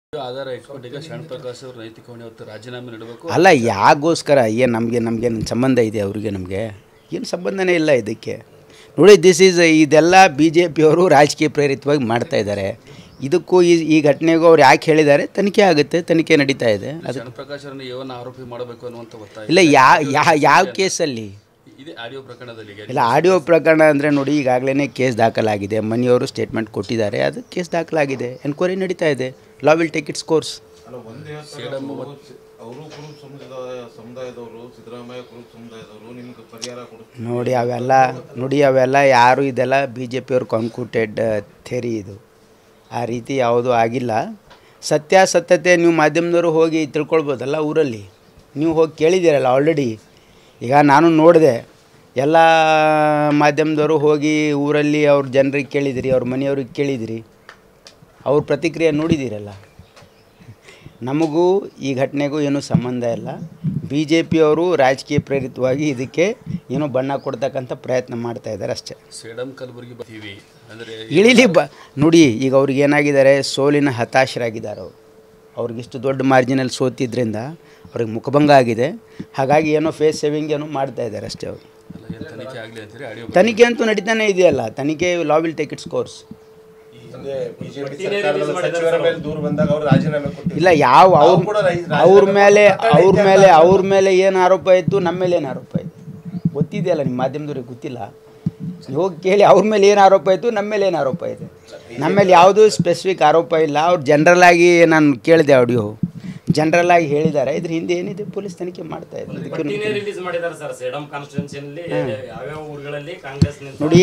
ಆಧಾರ ಇಟ್ಕೊಂಡು ಈಗ ಶರಣ್ ಪ್ರಕಾಶ್ ಅವರು ನೈತಿಕ ಹೊಣೆ ಹೊತ್ತು ರಾಜೀನಾಮೆ ನೀಡಬೇಕು ಅಲ್ಲ ಯಾಗೋಸ್ಕರ ಏನು ನಮಗೆ ನಮಗೆ ಸಂಬಂಧ ಇದೆ ಅವ್ರಿಗೆ ನಮಗೆ ಏನು ಸಂಬಂಧನೇ ಇಲ್ಲ ಇದಕ್ಕೆ ನೋಡಿ ದಿಸ್ ಈಸ್ ಇದೆಲ್ಲ ಬಿ ಜೆ ಪಿಯವರು ರಾಜಕೀಯ ಪ್ರೇರಿತವಾಗಿ ಮಾಡ್ತಾ ಇದ್ದಾರೆ ಇದಕ್ಕೂ ಈ ಈ ಘಟನೆಗೂ ಅವ್ರು ಯಾಕೆ ಹೇಳಿದ್ದಾರೆ ತನಿಖೆ ಆಗುತ್ತೆ ತನಿಖೆ ನಡೀತಾ ಇದೆ ಅದು ಶರಣ್ ಪ್ರಕಾಶ್ ಅವರನ್ನು ಏವನ್ನ ಆರೋಪಿ ಮಾಡಬೇಕು ಅನ್ನುವಂಥ ಒತ್ತಾಯ ಇಲ್ಲ ಯಾ ಯಾ- ಯಾವ ಕೇಸಲ್ಲಿ ಇದೇ ಆಡಿಯೋ ಪ್ರಕರಣದಲ್ಲಿ ಈಗ ಇಲ್ಲ ಆಡಿಯೋ ಪ್ರಕರಣ ಅಂದರೆ ನೋಡಿ ಈಗಾಗಲೇ ಕೇಸ್ ದಾಖಲಾಗಿದೆ ಮನಿಯವರು ಸ್ಟೇಟ್ಮೆಂಟ್ ಕೊಟ್ಟಿದ್ದಾರೆ ಅದು ಕೇಸ್ ದಾಖಲಾಗಿದೆ ಎನ್ಕ್ವೈರಿ ನಡೀತಾ ಇದೆ law will take its course ಅಲ್ಲ ಒಂದೇ ಅವರು ಕುರುಬ ಸಮುದಾಯ ಸಮುದಾಯದವರು ಸಿದ್ದರಾಮಯ್ಯ ಕುರುಬ ಸಮುದಾಯದವರು ನಿಮ್ಗೆ ಪರಿಹಾರ ಕೊಡಿಸ್ತಾರೆ ನೋಡಿ ಅವೆಲ್ಲ ನೋಡಿ ಅವೆಲ್ಲ ಯಾರು ಇದೆಲ್ಲ ಬಿ ಜೆ ಪಿಯವ್ರ ಕಾನ್ಕ್ಯೂಟೆಡ್ ಥೇರಿ ಇದು ಆ ರೀತಿ ಯಾವುದೂ ಆಗಿಲ್ಲ ಸತ್ಯಾಸತ್ಯತೆ ನೀವು ಮಾಧ್ಯಮದವರು ಹೋಗಿ ತಿಳ್ಕೊಳ್ಬೋದಲ್ಲ ಊರಲ್ಲಿ ನೀವು ಹೋಗಿ ಕೇಳಿದ್ದೀರಲ್ಲ ಆಲ್ರೆಡಿ ಈಗ ನಾನು ನೋಡಿದೆ ಎಲ್ಲ ಮಾಧ್ಯಮದವರು ಹೋಗಿ ಊರಲ್ಲಿ ಅವ್ರ ಜನರಿಗೆ ಕೇಳಿದಿರಿ ಅವ್ರ ಮನೆಯವ್ರಿಗೆ ಕೇಳಿದಿರಿ ಅವ್ರ ಪ್ರತಿಕ್ರಿಯೆ ನೋಡಿದ್ದೀರಲ್ಲ ನಮಗೂ ಈ ಘಟನೆಗೂ ಏನೂ ಸಂಬಂಧ ಇಲ್ಲ ಬಿ ಜೆ ಪಿಯವರು ರಾಜಕೀಯ ಪ್ರೇರಿತವಾಗಿ ಇದಕ್ಕೆ ಏನೋ ಬಣ್ಣ ಕೊಡ್ತಕ್ಕಂಥ ಪ್ರಯತ್ನ ಮಾಡ್ತಾ ಇದ್ದಾರೆ ಅಷ್ಟೇ ಸೇಡಂ ಕಲಬುರಗಿ ಬರ್ತೀವಿ ಅಂದರೆ ಇಳಿಲಿ ಬ ನೋಡಿ ಈಗ ಅವ್ರಿಗೆ ಏನಾಗಿದ್ದಾರೆ ಸೋಲಿನ ಹತಾಶರಾಗಿದ್ದಾರೆ ಅವರು ಅವ್ರಿಗಿಷ್ಟು ದೊಡ್ಡ ಮಾರ್ಜಿನಲ್ಲಿ ಸೋತಿದ್ರಿಂದ ಅವ್ರಿಗೆ ಮುಖಭಂಗ ಆಗಿದೆ ಹಾಗಾಗಿ ಏನೋ ಫೇಸ್ ಸೇವಿಂಗ್ ಏನೋ ಮಾಡ್ತಾ ಇದ್ದಾರೆ ಅಷ್ಟೇ ಅವರು ಅಲ್ಲ ಏನು ತನಿಖೆ ಆಗಲಿ ಅಂತೇಳಿ ಆಡಿಯೋ ತನಿಖೆ ಅಂತೂ ನಡೀತಾನೆ ಇದೆಯಲ್ಲ ತನಿಖೆ law will take its course ಹಿಂದೆ ಬಿಜೆಪಿ ಸರ್ಕಾರದ ಸಚಿವರ ಮೇಲೆ ದೂರು ಬಂದಾಗ ಅವರು ರಾಜೀನಾಮೆ ಕೊಟ್ಟಿದ್ರು ಇಲ್ಲ ಯಾವ ಅವ್ರ ನಾವು ಕೂಡ ರೈ- ಅವ್ರ ರಾಜೀನಾಮೆ ಮೇಲೆ ಕೊಟ್ಟ ಅವ್ರ ರೀತಿ ಮೇಲೆ ಅಂತ ಅವ್ರ ಮೇಲೆ ಏನು ಆರೋಪ ಇತ್ತು ನಮ್ಮ ಮೇಲೆ ಏನು ಆರೋಪ ಇತ್ತು ಗೊತ್ತಿದೆಯಲ್ಲ ನಿಮ್ಮ ಮಾಧ್ಯಮದವ್ರಿಗೆ ಗೊತ್ತಿಲ್ಲ ನೀವು ಹೋಗಿ ಕೇಳಿ ಅವ್ರ ಮೇಲೆ ಏನು ಆರೋಪ ಇತ್ತು ನಮ್ಮ ಮೇಲೆ ಏನು ಆರೋಪ ಇದೆ ನಮ್ಮ ಮೇಲೆ ಯಾವುದೂ ಸ್ಪೆಸಿಫಿಕ್ ಆರೋಪ ಇಲ್ಲ ಅವ್ರು ಜನರಲ್ ಆಗಿ ನಾನು ಕೇಳಿದೆ ಆಡಿಯೋ ಜನರಲ್ ಆಗಿ ಹೇಳಿದ್ದಾರೆ ಇದ್ರ ಹಿಂದೆ ಏನಿದೆ ಪೊಲೀಸ್ ತನಿಖೆ ಮಾಡ್ತಾ ಇದ್ದಾರೆ ಅದಕ್ಕೆ ಪಟ್ಟಿನೇ ರಿಲೀಸ್ ಮಾಡಿದ್ದಾರೆ ಸರ್ ಸೇಡಂ ಕಾನ್ಸ್ಟಿಟ್ಯೂನ್ಸಿಯಲ್ಲಿ ಯಾವ್ಯಾವ ಊರುಗಳಲ್ಲಿ ಕಾಂಗ್ರೆಸ್ ನಿಂತ ನೋಡಿ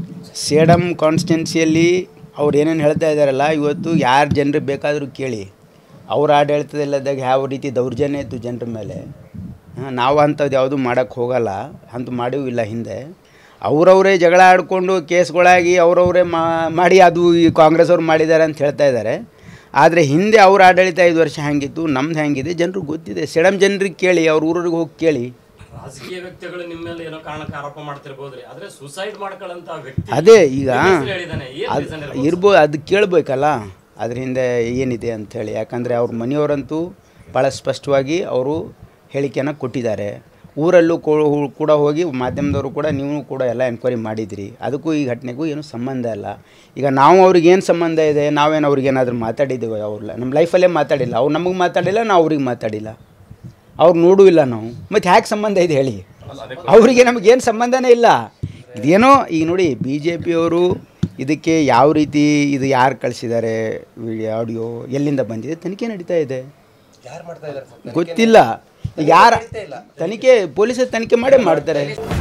ಸೇಡಮ್ ಕಾನ್ಸ್ಟಿಟ್ಯೂನ್ಸಿಯಲ್ಲಿ ಅವ್ರು ಏನೇನು ಹೇಳ್ತಾ ಇದ್ದಾರಲ್ಲ ಇವತ್ತು ಯಾರು ಜನರಿಗೆ ಬೇಕಾದರೂ ಕೇಳಿ ಅವ್ರ ಆಡಳಿತದಲ್ಲದಾಗ ಯಾವ ರೀತಿ ದೌರ್ಜನ್ಯ ಇತ್ತು ಜನರ ಮೇಲೆ ಹಾಂ, ನಾವು ಅಂಥದ್ದು ಯಾವುದು ಮಾಡೋಕ್ಕೆ ಹೋಗಲ್ಲ ಅಂತ ಮಾಡಿಯೂ ಇಲ್ಲ ಹಿಂದೆ ಅವರವರೇ ಜಗಳ ಆಡಿಕೊಂಡು ಕೇಸ್ಗಳಾಗಿ ಅವರವರೇ ಮಾಡಿ ಅದು ಈ ಕಾಂಗ್ರೆಸ್ ಅವ್ರು ಮಾಡಿದ್ದಾರೆ ಅಂತ ಹೇಳ್ತಾ ಇದ್ದಾರೆ ಆದರೆ ಹಿಂದೆ ಅವ್ರ ಆಡಳಿತ ಐದು ವರ್ಷ ಹೆಂಗಿತ್ತು ನಮ್ದು ಹೆಂಗಿದೆ ಜನರಿಗೆ ಗೊತ್ತಿದೆ ಸೇಡಮ್ ಜನರಿಗೆ ಕೇಳಿ ಅವ್ರ ಊರಿಗೆ ಹೋಗಿ ಕೇಳಿ ರಾಜಕೀಯ ವ್ಯಕ್ತಿಗಳು ನಿಮ್ಮ ಮೇಲೆ ಏನೋ ಕಾರಣಕ್ಕೆ ಆರೋಪ ಮಾಡ್ತಿರ್ಬೋದ್ರಿ ಆದ್ರೆ ಸುಸೈಡ್ ಮಾಡ್ಕೊಳ್ಳಂತ ವ್ಯಕ್ತಿ ಅದೇ ಈಗ ನಿಮ್ಮ ಹೆಸ್ರು ಹೇಳಿದಾನೆ ಏನ್ ಅದು reason ಇರ್ಬೋದು? ಇರ್ಬೋದು ಅದು ಕೇಳಬೇಕಲ್ಲ ಅದ್ರ ಹಿಂದೆ ಏನಿದೆ ಅಂಥೇಳಿ ಯಾಕಂದರೆ ಅವ್ರ ಮನೆಯವರಂತೂ ಭಾಳ ಸ್ಪಷ್ಟವಾಗಿ ಅವರು ಹೇಳಿಕೆಯನ್ನು ಕೊಟ್ಟಿದ್ದಾರೆ ಊರಲ್ಲೂ ಕೂ- ಕೂಡ ಹೋಗಿ ಮಾಧ್ಯಮದವರು ಕೂಡ ನೀವು ಕೂಡ ಎಲ್ಲ ಎನ್ಕ್ವೈರಿ ಮಾಡಿದಿರಿ ಅದಕ್ಕೂ ಈ ಘಟನೆಗೂ ಏನೂ ಸಂಬಂಧ ಇಲ್ಲ ಈಗ ನಾವು ಅವ್ರಿಗೆ ಏನು ಸಂಬಂಧ ಇದೆ ನಾವೇನು ಅವ್ರಿಗೇನಾದರೂ ಮಾತಾಡಿದ್ದೀವಿ ಅವ್ರಲ್ಲ ನಮ್ಮ ಲೈಫಲ್ಲೇ ಮಾತಾಡಿಲ್ಲ ಅವ್ರು ನಮಗೆ ಮಾತಾಡಿಲ್ಲ ನಾವು ಅವ್ರಿಗೆ ಮಾತಾಡಿಲ್ಲ ಅವ್ರು ನೋಡೂ ಇಲ್ಲ ನಾವು ಮತ್ತು ಹ್ಯಾಕೆ ಸಂಬಂಧ ಇದೆ ಹೇಳಿ ಅವರಿಗೆ ನಮಗೇನು ಸಂಬಂಧನೇ ಇಲ್ಲ ಇದೇನೋ ಈಗ ನೋಡಿ ಬಿ ಜೆ ಪಿಯವರು ಇದಕ್ಕೆ ಯಾವ ರೀತಿ ಇದು ಯಾರು ಕಳಿಸಿದ್ದಾರೆ ವಿಡಿಯೋ ಆಡಿಯೋ ಎಲ್ಲಿಂದ ಬಂದಿದೆ ತನಿಖೆ ನಡೀತಾ ಇದೆ ಯಾರು ಮಾಡ್ತಾ ಇದ್ದಾರೆ ಸರ್ ಗೊತ್ತಿಲ್ಲ ಯಾರ ತನಿಖೆ ಪೊಲೀಸರು ತನಿಖೆ ಮಾಡೇ ಮಾಡ್ತಾರೆ